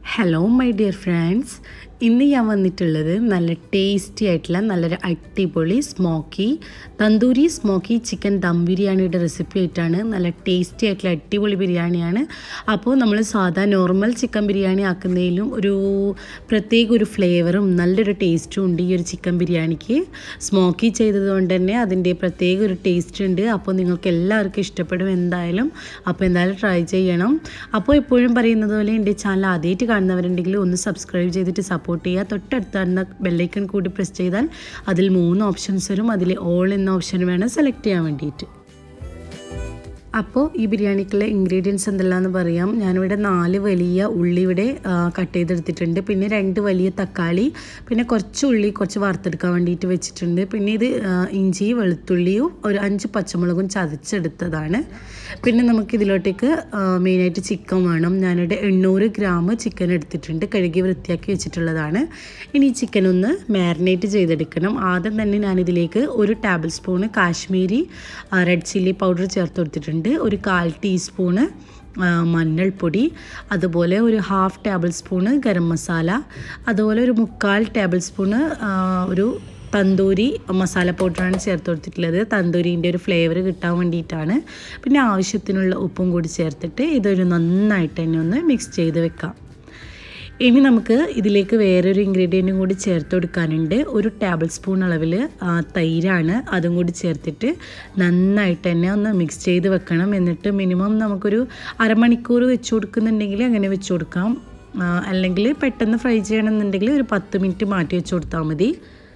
hello my dear friends ഇന്ന് ഞാൻ വന്നിട്ടുള്ളത് നല്ല ടേസ്റ്റി ആയിട്ടുള്ള നല്ലൊരു അടിപൊളി smoky tandoori smoky chicken dum ബിരിയാണിയുടെ റെസിപ്പി ആയിട്ടാണ് നല്ല ടേസ്റ്റി ആയിട്ടുള്ള അടിപൊളി ബിരിയാണിയാണ് അപ്പോൾ നമ്മൾ സാധാ നോർമൽ ചിക്കൻ ബിരിയാണി ആക്കുന്നതിലും ഒരു പ്രത്യേക ഒരു ഫ്ലേവറും നല്ലൊരു ടേസ്റ്റും ഉണ്ട് ഈ ഒരു ചിക്കൻ ബിരിയാണിക്ക് സ്മോക്കി ചെയ്തതുകൊണ്ട് തന്നെ അതിൻ്റെ പ്രത്യേക ഒരു ടേസ്റ്റ് ഉണ്ട് അപ്പോൾ നിങ്ങൾക്ക് എല്ലാവർക്കും ഇഷ്ടപ്പെടും എന്തായാലും അപ്പോൾ എന്തായാലും ട്രൈ ചെയ്യണം അപ്പോൾ എപ്പോഴും പറയുന്നത് പോലെ എൻ്റെ ചാനൽ ആദ്യമായിട്ട് കാണുന്നവരുണ്ടെങ്കിൽ ഒന്ന് സബ്സ്ക്രൈബ് ചെയ്തിട്ട് സപ്പോർട്ട് ചെയ്യുക തൊട്ടടുത്ത് കാണുന്ന ബെല്ലൈക്കൺ കൂടി പ്രസ് ചെയ്താൽ അതിൽ മൂന്ന് ഓപ്ഷൻസ് വരും അതിൽ ഓൾ എന്ന ഓപ്ഷൻ വേണം സെലക്ട് ചെയ്യാൻ വേണ്ടിയിട്ട് അപ്പോൾ ഈ ബിരിയാണിക്കുള്ള ഇൻഗ്രീഡിയൻസ് എന്തെല്ലാമെന്ന് പറയാം ഞാനിവിടെ നാല് വലിയ ഉള്ളി ഇവിടെ കട്ട് ചെയ്തെടുത്തിട്ടുണ്ട് പിന്നെ രണ്ട് വലിയ തക്കാളി പിന്നെ കുറച്ച് ഉള്ളി കുറച്ച് വറുത്തെടുക്കാൻ വേണ്ടിയിട്ട് വെച്ചിട്ടുണ്ട് പിന്നെ ഇത് ഇഞ്ചി വെളുത്തുള്ളിയും ഒരു അഞ്ച് പച്ചമുളകും ചതച്ചെടുത്തതാണ് പിന്നെ നമുക്ക് ഇതിലോട്ടേക്ക് മെയിനായിട്ട് ചിക്കൻ വേണം ഞാനിവിടെ എണ്ണൂറ് ഗ്രാം ചിക്കൻ എടുത്തിട്ടുണ്ട് കഴുകി വൃത്തിയാക്കി വെച്ചിട്ടുള്ളതാണ് ഇനി ഈ ചിക്കൻ ഒന്ന് മാരിനേറ്റ് ചെയ്തെടുക്കണം ആദ്യം തന്നെ ഞാനിതിലേക്ക് ഒരു tablespoon Kashmiri red chilli powder ചേർത്ത് കൊടുത്തിട്ടുണ്ട് ഒരു കാൽ ടീസ്പൂണ് മഞ്ഞൾപ്പൊടി അതുപോലെ ഒരു half tablespoon garam masala അതുപോലെ ഒരു മുക്കാൽ ടേബിൾ സ്പൂണ് ഒരു തന്തൂരി മസാല പൗഡറാണ് ചേർത്ത് കൊടുത്തിട്ടുള്ളത് തന്തൂരിൻ്റെ ഒരു ഫ്ലേവർ കിട്ടാൻ വേണ്ടിയിട്ടാണ് പിന്നെ ആവശ്യത്തിനുള്ള ഉപ്പും കൂടി ചേർത്തിട്ട് ഇതൊരു നന്നായിട്ട് തന്നെ ഒന്ന് മിക്സ് ചെയ്ത് വെക്കാം ഇനി നമുക്ക് ഇതിലേക്ക് വേറൊരു ഇൻഗ്രീഡിയൻറ്റും കൂടി ചേർത്ത് കൊടുക്കാനുണ്ട് ഒരു ടേബിൾ സ്പൂൺ അളവിൽ തൈരാണ് അതും കൂടി ചേർത്തിട്ട് നന്നായിട്ട് തന്നെ ഒന്ന് മിക്സ് ചെയ്ത് വെക്കണം എന്നിട്ട് മിനിമം നമുക്കൊരു അരമണിക്കൂർ വെച്ച് കൊടുക്കുന്നുണ്ടെങ്കിൽ അങ്ങനെ വെച്ച് കൊടുക്കാം അല്ലെങ്കിൽ പെട്ടെന്ന് ഫ്രൈ ചെയ്യണമെന്നുണ്ടെങ്കിൽ ഒരു പത്ത് മിനിറ്റ് മാറ്റി വെച്ച് കൊടുത്താൽ മതി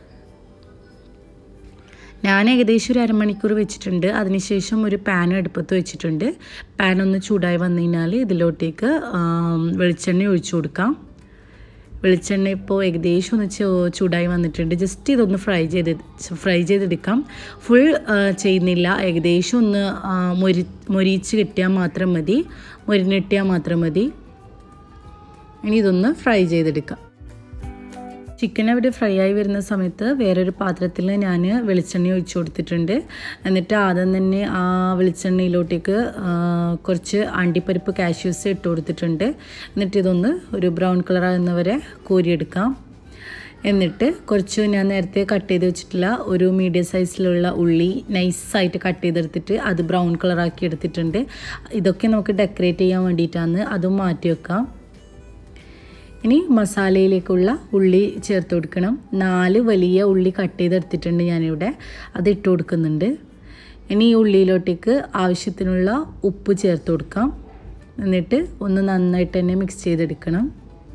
ഞാൻ ഏകദേശം ഒരു അരമണിക്കൂർ വെച്ചിട്ടുണ്ട് അതിനുശേഷം ഒരു പാൻ അടുപ്പത്ത് വെച്ചിട്ടുണ്ട് പാൻ ഒന്ന് ചൂടായി വന്നു കഴിഞ്ഞാൽ ഇതിലോട്ടേക്ക് വെളിച്ചെണ്ണ ഒഴിച്ചു കൊടുക്കാം വെളിച്ചെണ്ണ ഇപ്പോൾ ഏകദേശം ഒന്ന് ചൂടായി വന്നിട്ടുണ്ട് ജസ്റ്റ് ഇതൊന്ന് ഫ്രൈ ചെയ്ത് ഫ്രൈ ചെയ്തെടുക്കാം ഫുൾ ചെയ്യുന്നില്ല ഏകദേശം ഒന്ന് മൊരി മൊരിച്ച് കിട്ടിയാൽ മാത്രം മതി മൊരിഞ്ഞിട്ടിയാൽ മാത്രം മതി ഇനി ഇതൊന്ന് ഫ്രൈ ചെയ്തെടുക്കാം ചിക്കൻ അവിടെ ഫ്രൈ ആയി വരുന്ന സമയത്ത് വേറൊരു പാത്രത്തിൽ ഞാൻ വെളിച്ചെണ്ണ ഒഴിച്ചു കൊടുത്തിട്ടുണ്ട് എന്നിട്ട് ആദ്യം തന്നെ ആ വെളിച്ചെണ്ണയിലോട്ടേക്ക് കുറച്ച് അണ്ടിപ്പരിപ്പ് കാഷ്യൂസ് ഇട്ട് കൊടുത്തിട്ടുണ്ട് എന്നിട്ട് ഇതൊന്ന് ഒരു ബ്രൗൺ കളർ ആകുന്നവരെ കോരിയെടുക്കാം എന്നിട്ട് കുറച്ച് ഞാൻ നേരത്തെ കട്ട് ചെയ്ത് വെച്ചിട്ടുള്ള ഒരു മീഡിയം സൈസിലുള്ള ഉള്ളി നൈസായിട്ട് കട്ട് ചെയ്തെടുത്തിട്ട് അത് ബ്രൗൺ കളറാക്കി എടുത്തിട്ടുണ്ട് ഇതൊക്കെ നമുക്ക് ഡെക്കറേറ്റ് ചെയ്യാൻ വേണ്ടിയിട്ടാണ് അതും മാറ്റി വെക്കാം ഇനി മസാലയിലേക്കുള്ള ഉള്ളി ചേർത്ത് കൊടുക്കണം നാല് വലിയ ഉള്ളി കട്ട് ചെയ്തെടുത്തിട്ടുണ്ട് ഞാനിവിടെ അത് ഇട്ട് കൊടുക്കുന്നുണ്ട് ഇനി ഈ ഉള്ളിയിലോട്ടേക്ക് ആവശ്യത്തിനുള്ള ഉപ്പ് ചേർത്ത് കൊടുക്കാം എന്നിട്ട് ഒന്ന് നന്നായിട്ട് തന്നെ മിക്സ് ചെയ്തെടുക്കണം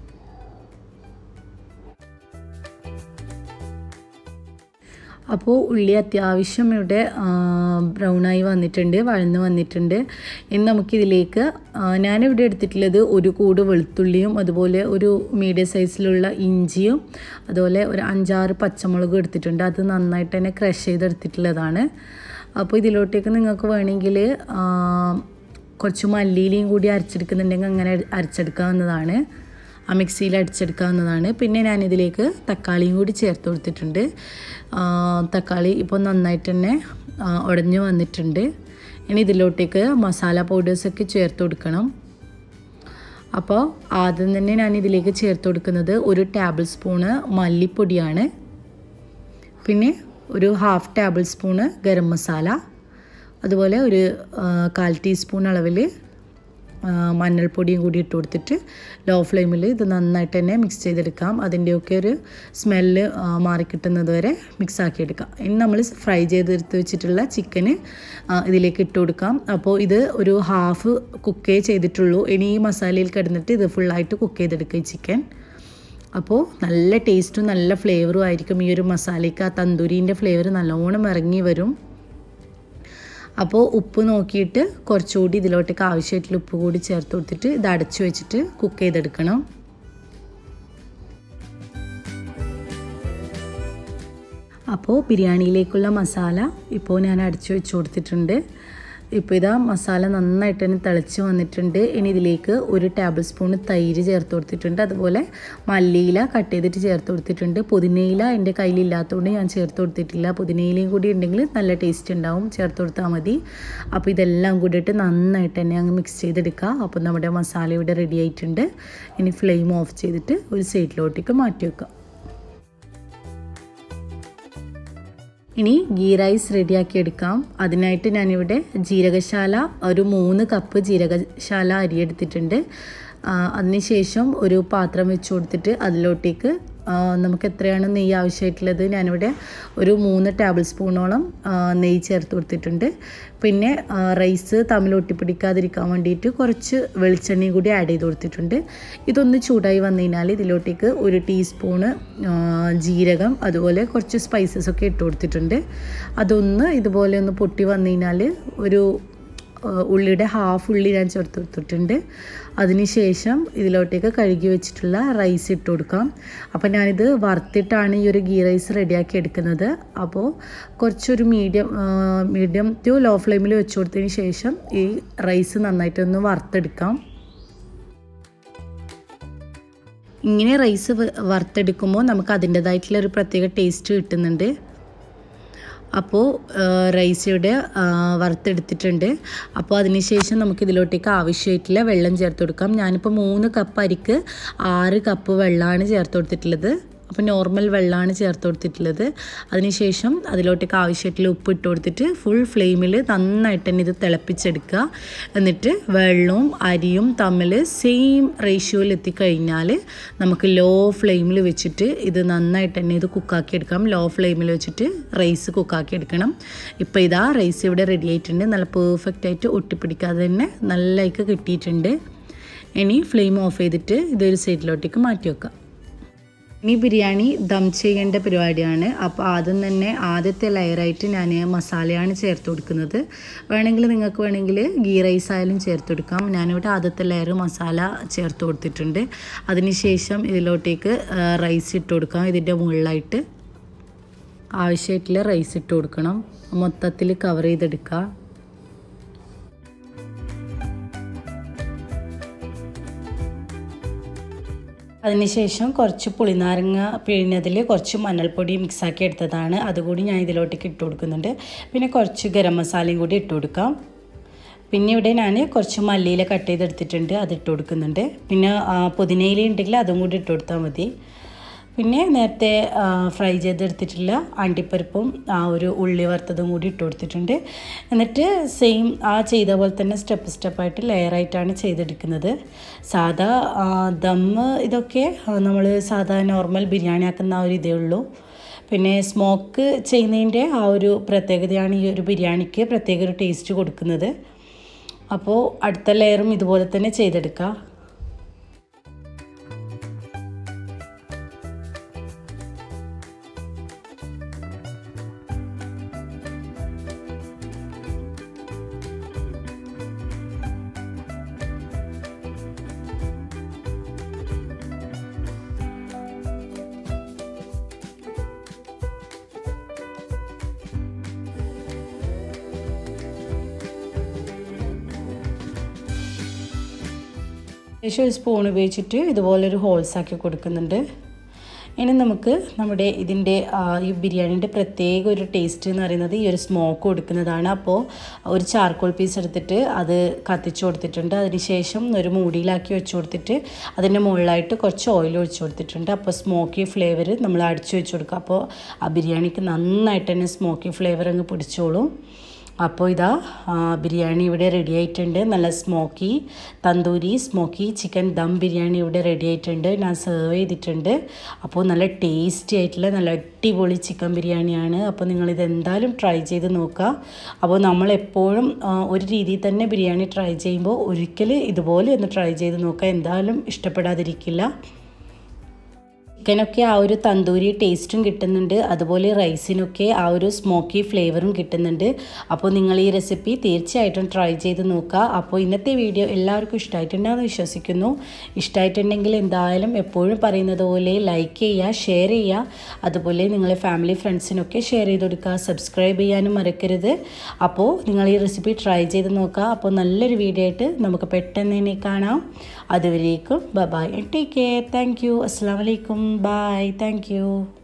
അപ്പോൾ ഉള്ളി അത്യാവശ്യം ഇവിടെ ബ്രൗണായി വന്നിട്ടുണ്ട് വഴന്ന് വന്നിട്ടുണ്ട് ഇനി നമുക്കിതിലേക്ക് ഞാനിവിടെ എടുത്തിട്ടുള്ളത് ഒരു കൂട് വെളുത്തുള്ളിയും അതുപോലെ ഒരു മീഡിയം സൈസിലുള്ള ഇഞ്ചിയും അതുപോലെ ഒരു അഞ്ചാറ് പച്ചമുളകും എടുത്തിട്ടുണ്ട് അത് നന്നായിട്ട് തന്നെ ക്രഷ് ചെയ്തെടുത്തിട്ടുള്ളതാണ് അപ്പോൾ ഇതിലോട്ടേക്ക് നിങ്ങൾക്ക് വേണമെങ്കിൽ കുറച്ച് മല്ലിയിലയും കൂടി അരച്ചെടുക്കുന്നുണ്ടെങ്കിൽ അങ്ങനെ അരച്ചെടുക്കാവുന്നതാണ് ആ മിക്സിയിൽ അടിച്ചെടുക്കാവുന്നതാണ് പിന്നെ ഞാനിതിലേക്ക് തക്കാളിയും കൂടി ചേർത്ത് കൊടുത്തിട്ടുണ്ട് തക്കാളി ഇപ്പോൾ നന്നായിട്ട് തന്നെ ഉടഞ്ഞു വന്നിട്ടുണ്ട് ഇനി ഇതിലോട്ടേക്ക് മസാല പൗഡേഴ്സൊക്കെ ചേർത്ത് കൊടുക്കണം അപ്പോൾ ആദ്യം തന്നെ ഞാൻ ഇതിലേക്ക് ചേർത്ത് കൊടുക്കുന്നത് ഒരു ടേബിൾ സ്പൂണ് മല്ലിപ്പൊടിയാണ് പിന്നെ ഒരു half tablespoon garam masala അതുപോലെ ഒരു കാൽ ടീസ്പൂൺ അളവിൽ മഞ്ഞൾപ്പൊടിയും കൂടി ഇട്ട് കൊടുത്തിട്ട് ലോ ഫ്ലെയിമിൽ ഇത് നന്നായിട്ട് തന്നെ മിക്സ് ചെയ്തെടുക്കാം അതിൻ്റെയൊക്കെ ഒരു സ്മെല്ല് മാറിക്കിട്ടുന്നത് വരെ മിക്സ് ആക്കിയെടുക്കാം ഇനി നമ്മൾ ഫ്രൈ ചെയ്തെടുത്ത് വെച്ചിട്ടുള്ള ചിക്കന് ഇതിലേക്ക് ഇട്ട് കൊടുക്കാം അപ്പോൾ ഇത് ഒരു ഹാഫ് കുക്കേ ചെയ്തിട്ടുള്ളൂ ഇനി ഈ മസാലയിൽ കിടന്നിട്ട് ഇത് ഫുള്ളായിട്ട് കുക്ക് ചെയ്തെടുക്കുക ഈ ചിക്കൻ അപ്പോൾ നല്ല ടേസ്റ്റും നല്ല ഫ്ലേവറും ആയിരിക്കും ഈ ഒരു മസാലയ്ക്ക് ആ തന്തൂരീൻ്റെ ഫ്ലേവർ നല്ലോണം ഇറങ്ങി വരും അപ്പോൾ ഉപ്പ് നോക്കിയിട്ട് കുറച്ചുകൂടി ഇതിലോട്ടേക്ക് ആവശ്യമായിട്ടുള്ള ഉപ്പ് കൂടി ചേർത്ത് കൊടുത്തിട്ട് ഇത് അടച്ചു വെച്ചിട്ട് കുക്ക് ചെയ്തെടുക്കണം അപ്പോൾ ബിരിയാണിയിലേക്കുള്ള മസാല ഇപ്പോൾ ഞാൻ അടച്ചു വെച്ച് കൊടുത്തിട്ടുണ്ട് ഇപ്പോൾ ഇതാ മസാല നന്നായിട്ട് തന്നെ തിളച്ച് വന്നിട്ടുണ്ട് ഇനി ഇതിലേക്ക് ഒരു ടേബിൾ സ്പൂൺ തൈര് ചേർത്ത് കൊടുത്തിട്ടുണ്ട് അതുപോലെ മല്ലിയില കട്ട് ചെയ്തിട്ട് ചേർത്ത് കൊടുത്തിട്ടുണ്ട് പുതിനയില എൻ്റെ കയ്യിലില്ലാത്തതുകൊണ്ട് ഞാൻ ചേർത്ത് കൊടുത്തിട്ടില്ല പുതിനയിലയും കൂടി ഉണ്ടെങ്കിൽ നല്ല ടേസ്റ്റ് ഉണ്ടാവും ചേർത്ത് കൊടുത്താൽ മതി അപ്പോൾ ഇതെല്ലാം കൂടിയിട്ട് നന്നായിട്ട് തന്നെ അങ്ങ് മിക്സ് ചെയ്തെടുക്കുക അപ്പോൾ നമ്മുടെ മസാല ഇവിടെ റെഡി ആയിട്ടുണ്ട് ഇനി ഫ്ലെയിം ഓഫ് ചെയ്തിട്ട് ഒരു സൈഡിലോട്ടേക്ക് മാറ്റി വെക്കുക ഇനി ഗീ റൈസ് റെഡിയാക്കി എടുക്കാം അതിനായിട്ട് ഞാനിവിടെ ജീരകശാല ഒരു മൂന്ന് കപ്പ് ജീരകശാല അരി എടുത്തിട്ടുണ്ട് അതിനുശേഷം ഒരു പാത്രം വെച്ച് കൊടുത്തിട്ട് അതിലോട്ടേക്ക് നമുക്ക് എത്രയാണ് നെയ്യ് ആവശ്യമായിട്ടുള്ളത് ഞാനിവിടെ ഒരു മൂന്ന് ടേബിൾ സ്പൂണോളം നെയ്യ് ചേർത്ത് കൊടുത്തിട്ടുണ്ട് പിന്നെ റൈസ് തമ്മിൽ ഒട്ടിപ്പിടിക്കാതിരിക്കാൻ വേണ്ടിയിട്ട് കുറച്ച് വെളിച്ചെണ്ണയും കൂടി ആഡ് ചെയ്ത് കൊടുത്തിട്ടുണ്ട് ഇതൊന്ന് ചൂടായി വന്നു കഴിഞ്ഞാൽ ഇതിലോട്ടേക്ക് ഒരു ടീസ്പൂണ് ജീരകം അതുപോലെ കുറച്ച് സ്പൈസസ് ഒക്കെ ഇട്ട് കൊടുത്തിട്ടുണ്ട് അതൊന്ന് ഇതുപോലെ ഒന്ന് പൊട്ടി വന്നു കഴിഞ്ഞാൽ ഒരു ഉള്ളിയുടെ ഹാഫ് ഉള്ളി ഞാൻ ചേർത്ത് കൊടുത്തിട്ടുണ്ട് അതിനുശേഷം ഇതിലോട്ടേക്ക് കഴുകി വെച്ചിട്ടുള്ള റൈസ് ഇട്ട് കൊടുക്കാം അപ്പോൾ ഞാനിത് വറുത്തിട്ടാണ് ഈ ഒരു ഗീ റൈസ് റെഡിയാക്കി എടുക്കുന്നത് അപ്പോൾ കുറച്ചൊരു മീഡിയം മീഡിയം ടു ലോ ഫ്ലെയിമിൽ വെച്ച് കൊടുത്തതിന് ശേഷം ഈ റൈസ് നന്നായിട്ടൊന്ന് വറുത്തെടുക്കാം ഇങ്ങനെ റൈസ് വറുത്തെടുക്കുമ്പോൾ നമുക്ക് അതിൻ്റേതായിട്ടുള്ള ഒരു പ്രത്യേക ടേസ്റ്റ് കിട്ടുന്നുണ്ട് അപ്പോൾ റൈസ് ഇവിടെ വറുത്തെടുത്തിട്ടുണ്ട് അപ്പോൾ അതിനുശേഷം നമുക്ക് ഇതിലോട്ടേക്ക് ആവശ്യമായിട്ടുള്ള വെള്ളം ചേർത്ത് കൊടുക്കാം ഞാനിപ്പോൾ മൂന്ന് കപ്പ് അരിക്ക് ആറ് കപ്പ് വെള്ളമാണ് ചേർത്ത് കൊടുത്തിട്ടുള്ളത് അപ്പോൾ നോർമൽ വെള്ളമാണ് ചേർത്ത് കൊടുത്തിട്ടുള്ളത് അതിനുശേഷം അതിലോട്ടേക്ക് ആവശ്യമായിട്ടുള്ള ഉപ്പ് ഇട്ട് കൊടുത്തിട്ട് ഫുൾ ഫ്ലെയിമിൽ നന്നായിട്ട് തന്നെ ഇത് തിളപ്പിച്ചെടുക്കുക എന്നിട്ട് വെള്ളവും അരിയും തമ്മിൽ സെയിം റേഷ്യോയിൽ എത്തിക്കഴിഞ്ഞാൽ നമുക്ക് ലോ ഫ്ലെയിമിൽ വെച്ചിട്ട് ഇത് നന്നായിട്ട് തന്നെ ഇത് കുക്കാക്കി എടുക്കാം ലോ ഫ്ലെയിമിൽ വെച്ചിട്ട് റൈസ് കുക്കാക്കി എടുക്കണം ഇപ്പോൾ ഇതാ റൈസ് ഇവിടെ റെഡി ആയിട്ടുണ്ട് നല്ല പെർഫെക്റ്റ് ആയിട്ട് ഒട്ടിപ്പിടിക്കാതെ തന്നെ നല്ലതായിട്ട് കിട്ടിയിട്ടുണ്ട് ഇനി ഫ്ലെയിം ഓഫ് ചെയ്തിട്ട് ഇതൊരു സൈഡിലോട്ടേക്ക് മാറ്റി വെക്കാം ഇനി ബിരിയാണി ദം ചെയ്യേണ്ട പരിപാടിയാണ് അപ്പോൾ ആദ്യം തന്നെ ആദ്യത്തെ ലെയറായിട്ട് ഞാൻ മസാലയാണ് ചേർത്ത് കൊടുക്കുന്നത് വേണമെങ്കിൽ നിങ്ങൾക്ക് വേണമെങ്കിൽ ഗീ റൈസ് ആയാലും ചേർത്ത് കൊടുക്കാം ഞാനിവിടെ ആദ്യത്തെ ലെയർ മസാല ചേർത്ത് കൊടുത്തിട്ടുണ്ട് അതിനുശേഷം ഇതിലോട്ടേക്ക് റൈസ് ഇട്ട് കൊടുക്കാം ഇതിൻ്റെ മുകളിലായിട്ട് ആവശ്യമായിട്ടുള്ള റൈസ് ഇട്ട് കൊടുക്കണം മൊത്തത്തിൽ കവർ ചെയ്തെടുക്കുക അതിനുശേഷം കുറച്ച് പുളിനാരങ്ങ പിഴിഞ്ഞതിൽ കുറച്ച് മഞ്ഞൾപ്പൊടി മിക്സാക്കി എടുത്തതാണ് അതുകൂടി ഞാൻ ഇതിലോട്ടേക്ക് ഇട്ട് കൊടുക്കുന്നുണ്ട് പിന്നെ കുറച്ച് ഗരം മസാലയും കൂടി ഇട്ട് കൊടുക്കാം പിന്നെ ഇവിടെ ഞാൻ കുറച്ച് മല്ലിയില കട്ട് ചെയ്തെടുത്തിട്ടുണ്ട് അത് ഇട്ട് കൊടുക്കുന്നുണ്ട് പിന്നെ പുതിനയില ഉണ്ടെങ്കിൽ അതും കൂടി ഇട്ട് കൊടുത്താൽ മതി പിന്നെ നേരത്തെ ഫ്രൈ ചെയ്തെടുത്തിട്ടുള്ള അണ്ടിപ്പരിപ്പും ആ ഒരു ഉള്ളി വറുത്തതും കൂടി ഇട്ട് കൊടുത്തിട്ടുണ്ട് എന്നിട്ട് സെയിം ആ ചെയ്ത പോലെ തന്നെ സ്റ്റെപ്പ് സ്റ്റെപ്പായിട്ട് ലെയറായിട്ടാണ് ചെയ്തെടുക്കുന്നത് സാധാ ദമ്മ് ഇതൊക്കെ നമ്മൾ സാധാ നോർമൽ ബിരിയാണി ആക്കുന്ന ആ ഒരു ഇതേ ഉള്ളൂ പിന്നെ സ്മോക്ക് ചെയ്യുന്നതിൻ്റെ ആ ഒരു പ്രത്യേകതയാണ് ഈ ഒരു ബിരിയാണിക്ക് പ്രത്യേക ഒരു ടേസ്റ്റ് കൊടുക്കുന്നത് അപ്പോൾ അടുത്ത ലെയറും ഇതുപോലെ തന്നെ ചെയ്തെടുക്കുക ശേഷം ഒരു സ്പൂൺ ഉപയോഗിച്ചിട്ട് ഇതുപോലൊരു ഹോൾസ് ആക്കി കൊടുക്കുന്നുണ്ട് ഇനി നമുക്ക് നമ്മുടെ ഇതിൻ്റെ ഈ ബിരിയാണീൻ്റെ പ്രത്യേക ഒരു ടേസ്റ്റ് എന്ന് പറയുന്നത് ഈ ഒരു സ്മോക്ക് കൊടുക്കുന്നതാണ് അപ്പോൾ ഒരു ചാർക്കോൾ പീസ് എടുത്തിട്ട് അത് കത്തിച്ച് കൊടുത്തിട്ടുണ്ട് അതിനുശേഷം ഒരു മൂടിയിലാക്കി വെച്ച് കൊടുത്തിട്ട് അതിൻ്റെ മുകളിലായിട്ട് കുറച്ച് ഓയിൽ ഒഴിച്ച് കൊടുത്തിട്ടുണ്ട് അപ്പോൾ സ്മോക്കി ഫ്ലേവർ നമ്മൾ അടിച്ചു വെച്ച് കൊടുക്കുക അപ്പോൾ ആ ബിരിയാണിക്ക് നന്നായിട്ട് തന്നെ സ്മോക്കി ഫ്ലേവർ അങ്ങ് പിടിച്ചോളും അപ്പോൾ ഇതാ ബിരിയാണി ഇവിടെ റെഡി ആയിട്ടുണ്ട് നല്ല smoky tandoori smoky chicken dum biryani ഇവിടെ റെഡി ആയിട്ടുണ്ട് ഞാൻ സെർവ് ചെയ്തിട്ടുണ്ട് അപ്പോൾ നല്ല ടേസ്റ്റി ആയിട്ടുള്ള നല്ല അടിപൊളി ചിക്കൻ ബിരിയാണിയാണ് അപ്പോൾ നിങ്ങളിത് എന്തായാലും ട്രൈ ചെയ്ത് നോക്കുക അപ്പോൾ നമ്മൾ എപ്പോഴും ഒരു രീതിയിൽ തന്നെ ബിരിയാണി ട്രൈ ചെയ്യുമ്പോൾ ഒരിക്കൽ ഇതുപോലെ ഒന്ന് ട്രൈ ചെയ്ത് നോക്കുക എന്തായാലും ഇഷ്ടപ്പെടാതിരിക്കില്ല ചിക്കനൊക്കെ ആ ഒരു തന്തൂരി ടേസ്റ്റും കിട്ടുന്നുണ്ട് അതുപോലെ റൈസിനൊക്കെ ആ ഒരു സ്മോക്കി ഫ്ലേവറും കിട്ടുന്നുണ്ട് അപ്പോൾ നിങ്ങൾ ഈ റെസിപ്പി തീർച്ചയായിട്ടും ട്രൈ ചെയ്ത് നോക്കുക അപ്പോൾ ഇന്നത്തെ വീഡിയോ എല്ലാവർക്കും ഇഷ്ടമായിട്ടുണ്ടെന്ന് വിശ്വസിക്കുന്നു ഇഷ്ടമായിട്ടുണ്ടെങ്കിൽ എന്തായാലും എപ്പോഴും പറയുന്നത് പോലെ ലൈക്ക് ചെയ്യുക ഷെയർ ചെയ്യുക അതുപോലെ നിങ്ങളെ ഫാമിലി ഫ്രണ്ട്സിനൊക്കെ ഷെയർ ചെയ്ത് കൊടുക്കുക സബ്സ്ക്രൈബ് ചെയ്യാനും മറക്കരുത് അപ്പോൾ നിങ്ങൾ ഈ റെസിപ്പി ട്രൈ ചെയ്ത് നോക്കുക അപ്പോൾ നല്ലൊരു വീഡിയോ ആയിട്ട് നമുക്ക് പെട്ടെന്ന് തന്നെ കാണാം അതുവരേക്കും bye take care thank you അസ്സാം വലൈക്കും ബൈ താങ്ക് യു